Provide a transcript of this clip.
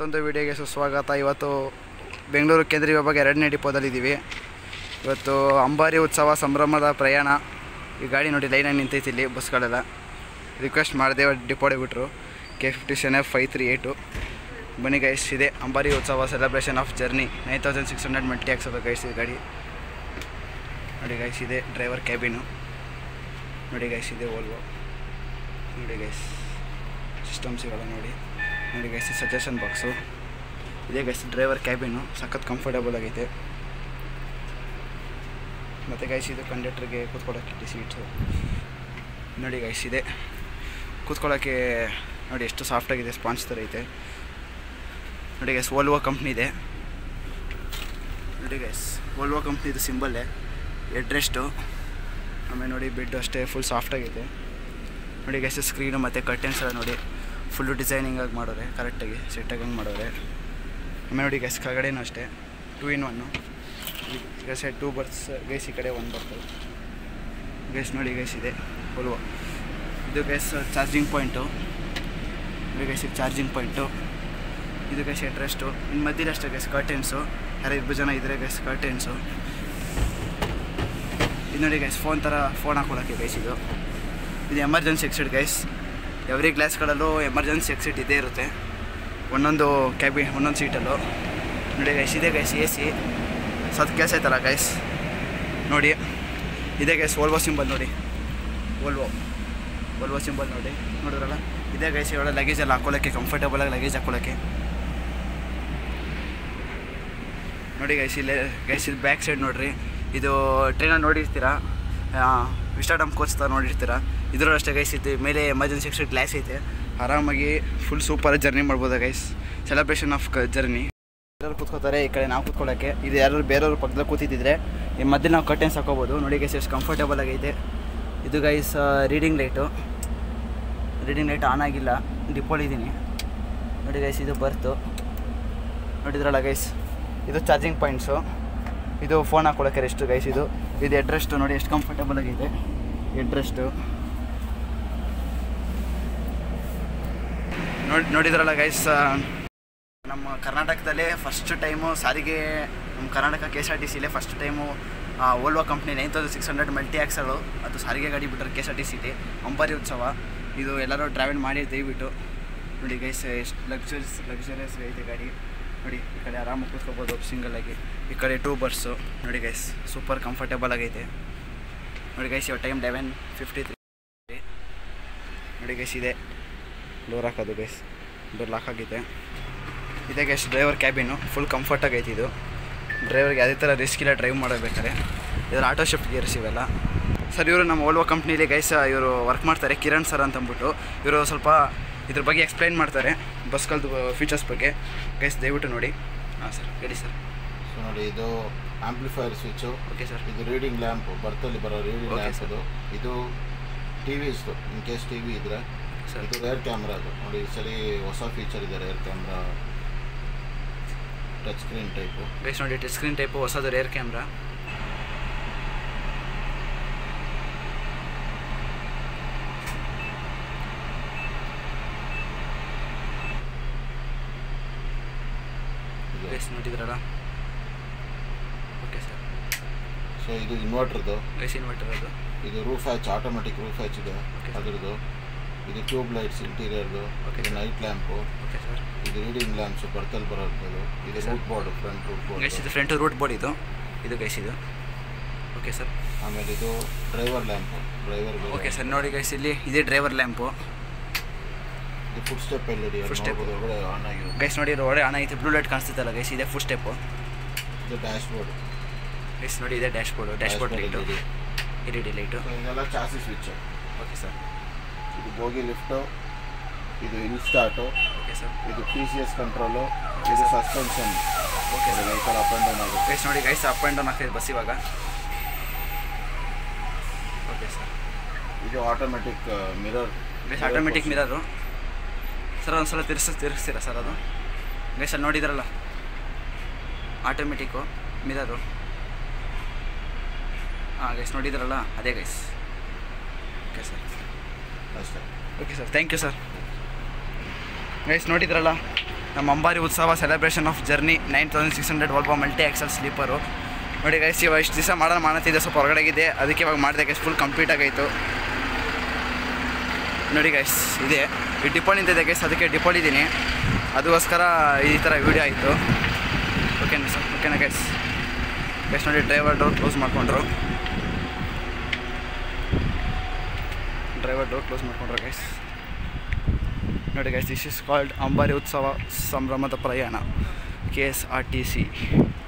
ಒಂದು ವಿಡಿಯೋಗೆ ಸುಸ್ವಾಗತ ಇವತ್ತು ಬೆಂಗಳೂರು ಕೇಂದ್ರೀಯ ವಿಭಾಗ ಎರಡನೇ ಡಿಪೋದಲ್ಲಿದ್ದೀವಿ ಇವತ್ತು ಅಂಬಾರಿ ಉತ್ಸವ ಸಂಭ್ರಮದ ಪ್ರಯಾಣ ಈ ಗಾಡಿ ನೋಡಿ ಲೈನಲ್ಲಿ ನಿಂತೈತಿ ಇಲ್ಲಿ ಬಸ್ಗಳೆಲ್ಲ ರಿಕ್ವೆಸ್ಟ್ ಮಾಡಿದೆ ಡಿಪೋಡೆ ಬಿಟ್ಟರು K fifty seven F five three eight ಬನ್ನಿ ಗೈಸ್ ಇದೆ Ambaari Utsav celebration of journey nine thousand six hundred multi ಹಾಕ್ಸೋದು ಗೈಸ್ ಈ ಗಾಡಿ ನೋಡಿ ಗೈಸ್ ಇದೆ ಡ್ರೈವರ್ ಕ್ಯಾಬಿನು ನೋಡಿ ಗೈಸ್ ಇದೆ ಓಲ್ವೋ ನೋಡಿ ಗೈಸ್ ಸಿಸ್ಟಮ್ಸ್ ಇವೆಲ್ಲ ನೋಡಿ ನೋಡಿ ಗೈಸ್ ಸಜೆಷನ್ ಬಾಕ್ಸು ಇದೇ ಗೈಸ್ ಡ್ರೈವರ್ ಕ್ಯಾಬಿನು ಸಖತ್ ಕಂಫರ್ಟಬಲ್ ಆಗೈತೆ ಮತ್ತು ಗೈಸ್ ಇದು ಕಂಡಕ್ಟ್ರಿಗೆ ಕೂತ್ಕೊಳ್ಳೋಕ್ಕೆ ಸೀಟ್ಸು ನೋಡಿ ಗೈಸ್ ಇದೆ ಕೂತ್ಕೊಳ್ಳೋಕ್ಕೆ ನೋಡಿ ಎಷ್ಟು ಸಾಫ್ಟಾಗಿದೆ ಸ್ಪಾಂಜ್ ಥರ ಐತೆ ನೋಡಿ ಗೈಸ್ ಓಲ್ವೋ ಕಂಪ್ನಿ ಇದೆ ನೋಡಿ ಗೈಸ್ ಓಲ್ವೋ ಕಂಪ್ನಿದು ಸಿಂಬಲ್ಲೇ ಎಡ್ರೆಸ್ಟು ಆಮೇಲೆ ನೋಡಿ ಬೆಡ್ ಅಷ್ಟೇ ಫುಲ್ ಸಾಫ್ಟಾಗಿದೆ ನೋಡಿ ಗೈಸ್ ಸ್ಕ್ರೀನು ಮತ್ತು ಕರ್ಟನ್ಸ್ ಎಲ್ಲ ನೋಡಿ ಫುಲ್ಲು ಡಿಸೈನಿಂಗ್ ಆಗಿ ಮಾಡೋರೆ ಕರೆಕ್ಟಾಗಿ ಸೆಟ್ಟಾಗಿ ಹಂಗೆ ಮಾಡೋರೆ ಆಮೇಲೆ ನೋಡಿ ಗೈಸ್ ಕೆಳಗಡೆನೂ ಅಷ್ಟೇ two in one guys two berths guys ಈ ಕಡೆ ಒನ್ ಬರ್ತದೆ ಗೈಸ್ ನೋಡಿ ಗೈಸ್ ಇದೆ ಫುಲ್ವು ಇದು ಗೈಸ್ ಚಾರ್ಜಿಂಗ್ ಪಾಯಿಂಟು ನೋಡಿ ಗೈಸ್ ಇದು ಚಾರ್ಜಿಂಗ್ ಪಾಯಿಂಟು ಇದು ಗೈಸ್ ಎಡ್ರೆಸ್ಟು ಇನ್ನು ಮಧ್ಯದಲ್ಲಿ ಅಷ್ಟೇ ಗೈಸ್ ಕರ್ಟೆನ್ಸು ಯಾರು ಇಬ್ಬರು ಜನ ಇದ್ದರೆ ಗೈಸ್ ಕರ್ಟೆನ್ಸು ಇದು ನೋಡಿ ಗೈಸ್ ಫೋನ್ ಥರ ಫೋನ್ ಹಾಕೊಳ್ಳೋಕ್ಕೆ ಗೈಸ್ ಇದು ಇದು ಎಮರ್ಜೆನ್ಸಿ ಎಕ್ಸಿಟ್ ಗೈಸ್ ಎವ್ರಿ ಗ್ಲಾಸ್ಗಳಲ್ಲೂ ಎಮರ್ಜೆನ್ಸಿ ಎಕ್ಸಿಟ್ ಇದ್ದೇ ಇರುತ್ತೆ ಒಂದೊಂದು ಕ್ಯಾಬಿ ಒಂದೊಂದು ಸೀಟಲ್ಲೂ ನೋಡಿ ಗೈಸ್ ಇದೆ ಗೈಸ್ ಎ ಸಿ ಸತ್ ಕೆಲಸ ಆಯ್ತಲ್ಲ ಗೈಸ್ ನೋಡಿ ಇದೇ ಗೈಸ್ ಓಲ್ವೋ ಸಿಂಬಲ್ ನೋಡಿ ಓಲ್ವೋ ಓಲ್ವೋ ಸಿಂಬಲ್ ನೋಡಿ ನೋಡಿದ್ರಲ್ಲ ಇದೇ ಗೈಸ್ ಇವಾಗ ಲಗೇಜ್ ಎಲ್ಲ ಹಾಕೊಳ್ಳೋಕ್ಕೆ ಕಂಫರ್ಟಬಲಾಗಿ ಲಗೇಜ್ ಹಾಕೊಳ್ಳೋಕ್ಕೆ ನೋಡಿ ಗೈಸ್ ಇಲ್ಲೇ ಗೈಸ್ ಇದು ಬ್ಯಾಕ್ ಸೈಡ್ ನೋಡ್ರಿ ಇದು ಟ್ರೈನಲ್ಲಿ ನೋಡಿರ್ತೀರಾ ವಿಸ್ಟಾಡಮ್ ಕೋಚ್ ಥರ ನೋಡಿರ್ತೀರಾ ಇದರಲ್ಲೂ ಅಷ್ಟೇ ಗೈಸ್ ಇದು ಮೇಲೆ ಎಮರ್ಜೆನ್ಸಿ ಎಕ್ಸ್ಟ್ರಾ ಗ್ಲಾಸ್ ಐತೆ ಆರಾಮಾಗಿ ಫುಲ್ ಸೂಪರ್ ಜರ್ನಿ ಮಾಡ್ಬೋದು ಗೈಸ್ ಸೆಲೆಬ್ರೇಷನ್ ಆಫ್ ಜರ್ನಿ ಯಾರು ಕೂತ್ಕೋತಾರೆ ಈ ಕಡೆ ನಾವು ಕೂತ್ಕೊಳ್ಳೋಕ್ಕೆ ಇದು ಯಾರು ಬೇರೆಯವ್ರ ಪಕ್ಕದಲ್ಲಿ ಕೂತಿದ್ದಿದ್ರೆ ಈ ಮಧ್ಯೆ ನಾವು ಕರ್ಟೆನ್ಸ್ ಹಾಕೋಬೋದು ನೋಡಿ ಗೈಸ್ ಎಷ್ಟು ಕಂಫರ್ಟಬಲ್ ಆಗೈತೆ ಇದು guys reading light reading light on ಆಗಿಲ್ಲ ಡಿಪೋಳಿದ್ದೀನಿ ನೋಡಿ ಗೈಸ್ ಇದು ಬರ್ತು ನೋಡಿದ್ರಲ್ಲ ಗೈಸ್ ಇದು ಚಾರ್ಜಿಂಗ್ ಪಾಯಿಂಟ್ಸು ಇದು ಫೋನ್ ಹಾಕೊಳ್ಳೋಕೆ ರೆಸ್ಟು ಗೈಸ್ ಇದು ಇದು ಎಡ್ರೆಸ್ಟು ನೋಡಿ ಎಷ್ಟು ಕಂಫರ್ಟಬಲ್ ಆಗಿದೆ ಎಡ್ರೆಸ್ಟು ನೋಡಿ ನೋಡಿದ್ರಲ್ಲ ಗೈಸ್ ನಮ್ಮ ಕರ್ನಾಟಕದಲ್ಲೇ ಫಸ್ಟ್ ಟೈಮು ಸಾರಿಗೆ ನಮ್ಮ Karnataka K S R T ಸಿಲೇ first time Volvo company nine thousand six hundred multi axle ಅದು ಸಾರಿಗೆ ಗಾಡಿ ಬಿಟ್ಟರೆ ಕೆ ಎಸ್ ಆರ್ ಟಿ ಸಿಲಿ ಅಂಬಾರಿ ಉತ್ಸವ ಇದು ಎಲ್ಲರೂ ಟ್ರಾವೆಲ್ ಮಾಡಿ ದಯವಿಟ್ಟು ನೋಡಿ ಗೈಸ್ ಎಷ್ಟು ಲಕ್ಸುರಿಯಸ್ ಲಕ್ಸುರಿಯಸ್ ಐತೆ ಗಾಡಿ ನೋಡಿ ಈ ಕಡೆ ಆರಾಮಾಗಿ ಕೂತ್ಕೋಬೋದು ಸಿಂಗಲ್ ಆಗಿ ಈ ಕಡೆ ಟೂ ಬರ್ಸು ನೋಡಿ ಗೈಸ್ ಸೂಪರ್ ಕಂಫರ್ಟಬಲ್ ಆಗೈತೆ ನೋಡಿ ಗೈಸ್ ಇವಾಗ ಟೈಮ್ ಲೆವೆನ್ ಫಿಫ್ಟಿ ತ್ರೀ ನೋಡಿ ಗೈಸ್ ಇದೆ ಡೋರ್ ಹಾಕೋದು ಗೈಸ್ ಡೋರ್ ಲಾಕ್ ಆಗಿದೆ ಇದೆ guys driver cabin full comfort ಆಗೈತೆ ಇದು ಡ್ರೈವರ್ಗೆ ಯಾವುದೇ ಥರ ರಿಸ್ಕ್ ಇಲ್ಲ ಡ್ರೈವ್ ಮಾಡಬೇಕಾದ್ರೆ ಇದ್ರ ಆಟೋ ಶಿಫ್ಟ್ ಗೇರ್ಸ್ ಇವೆಲ್ಲ ಸರ್ ಇವರು ನಮ್ಮ ಓಲ್ವೋ ಕಂಪ್ನಿಲಿ ಗೈಸ್ ಇವರು ವರ್ಕ್ ಮಾಡ್ತಾರೆ ಕಿರಣ್ ಸರ್ ಅಂತ ಅಂದ್ಬಿಟ್ಟು ಇವರು ಸ್ವಲ್ಪ ಇದ್ರ ಬಗ್ಗೆ ಎಕ್ಸ್ಪ್ಲೈನ್ ಮಾಡ್ತಾರೆ ಬಸ್ಗಳದ್ದು ಫೀಚರ್ಸ್ ಬಗ್ಗೆ ಗೈಸ್ ದಯವಿಟ್ಟು ನೋಡಿ ಹಾಂ ಸರ್ ಹೇಳಿ ಸರ್ ಸೊ ನೋಡಿ ಇದು ಆಂಪ್ಲಿಫೈರ್ ಸ್ವಿಚ್ಚು ಓಕೆ ಸರ್ ಇದು ರೀಡಿಂಗ್ ಲ್ಯಾಂಪ್ ಬರ್ತಲ್ಲಿ ಬರೋ ರೀಡಿಂಗ್ Okay, ಲ್ಯಾಂಪ್ sir. ಅದು ಇದು ಟಿ ವಿ ಇಷ್ಟು ಇನ್ ಕೇಸ್ ಟಿ ವಿ ಇದ್ರೆ ಸರ್ ಇದು ರೇರ್ ಕ್ಯಾಮ್ರಾ ಅದು ನೋಡಿ ಈ ಸರಿ ಹೊಸ ಫೀಚರ್ ಇದೆ rear camera touch screen type guys ನೋಡಿ ಟಚ್ ಸ್ಕ್ರೀನ್ ಟೈಪು ಹೊಸದು ರೇರ್ ಕ್ಯಾಮ್ರಾ ಗೈಸ್ ನೋಡಿದ್ರಲ್ಲ ಓಕೆ ಸರ್ ಸೊ ಇದು ಇನ್ವರ್ಟರ್ದು ಗೈಸ್ ಇನ್ವರ್ಟರ್ ಅದು ಇದು roof hatch automatic roof hatch ಇದೆ Okay, sir. ಅದ್ರದ್ದು ಇದು ಟ್ಯೂಬ್ ಲೈಟ್ಸ್ ಇಂಟೀರಿಯರ್ದು Okay, ಇದು sir. Night lamp okay sir ಇದು ರೀಡಿಂಗ್ ಲ್ಯಾಂಪ್ಸು ಬರ್ತಲ್ಲಿ ಬರೋದು ಇದು Okay, sir. Route board front route guys board ಇದು ಫ್ರಂಟ್ ರೂಟ್ ಬೋರ್ಡ್ ಇದು ಇದು ಗೈಸ್ ಇದು ಓಕೆ ಸರ್ ಆಮೇಲೆ ಇದು driver lamp driver okay sir ನೋಡಿ ಗೈಸ್ ಇಲ್ಲಿ ಇದೇ ಡ್ರೈವರ್ ಲ್ಯಾಂಪು ಇದು foot step L ED Foot step. ಒಳಗಡೆ ಆನ್ ಆಗಿರುತ್ತೆ ಗೈಸ್ ನೋಡಿ ಇದು ಒಳ್ಳೆ ಆನ್ ಐತೆ ಬ್ಲೂ ಲೈಟ್ ಕಾಣಿಸ್ತೈತಲ್ಲ ಗೈಸ್ ಇದೆ ಫುಲ್ ಸ್ಟೆಪ್ಪು ಇದು ಡ್ಯಾಶ್ ಬೋರ್ಡ್ ಗೈಸ್ ನೋಡಿ ಇದೆ dash board dash board light L E D light ಇದೆಲ್ಲ ಚಾಸಿ ಸ್ವಿಚ್ ಓಕೆ ಸರ್ ಇದು ಬೋಗಿ ಲಿಫ್ಟು ಇದು ಹಿಲ್ ಸ್ಟಾರ್ಟು ಓಕೆ ಸರ್ ಇದು ಪಿ ಸಿ ಎಸ್ ಕಂಟ್ರೋಲು ಇದು suspension okay sir vehicle up and down ಆಗುತ್ತೆ guys ನೋಡಿ guys up and down ಆಗ್ತದೆ bus ಇವಾಗ okay sir ಇದು automatic mirror guys automatic mirror sir ಒಂದು ಸಲ ತಿರ್ಸ ತಿರ್ಗಿಸ್ತೀರಾ ಸರ್ ಅದು ಗೈಸ್ ಅಲ್ಲಿ ನೋಡಿದ್ರಲ್ಲ ಆಟೋಮೆಟಿಕ್ಕು ಮಿರರು ಹಾಂ ಗೈಸ್ ನೋಡಿದ್ರಲ್ಲ ಅದೇ ಗೈಸ್ ಓಕೆ ಸರ್ ಅಷ್ಟೇ okay sir thank you sir guys ನೋಡಿದ್ರಲ್ಲ ನಮ್ಮ Ambaari Utsav celebration of journey nine thousand six hundred Volvo multi axle sleeper ನೋಡಿ ಗೈಸ್ ಇವಾಗ ಇಷ್ಟು ದಿವಸ ಮಾಡೋಣ ಮಾಡತ್ತಿದ್ದೆ ಸ್ವಲ್ಪ ಹೊರಗಡೆಗಿದೆ ಅದಕ್ಕೆ ಇವಾಗ ಮಾಡಿದೆ ಗೈಸ್ ಫುಲ್ ಕಂಪ್ಲೀಟ್ ಆಗೈತು ನೋಡಿ ಗೈಸ್ ಇದೆ ಈ ಡಿಪೋ ನಿಂತಿದೆ ಗೈಸ್ ಅದಕ್ಕೆ ಡಿಪೋ ಇದ್ದೀನಿ ಅದಕ್ಕೋಸ್ಕರ ಈ ಥರ ವೀಡಿಯೋ ಆಯಿತು ಓಕೆನಾ ಸರ್ ಓಕೆನಾ ಗೈಸ್ ಗೈಸ್ ನೋಡಿ ಡ್ರೈವರ್ ಡೋರ್ ಕ್ಲೋಸ್ ಮಾಡಿಕೊಂಡ್ರು ಡ್ರೈವರ್ ಡೋರ್ ಕ್ಲೋಸ್ ಮಾಡ್ಕೊಂಡ್ರು ಗೈಸ್ ನೋಡಿ guys this is called Ambaari Utsav ಸಂಭ್ರಮದ ಪ್ರಯಾಣ K S R T C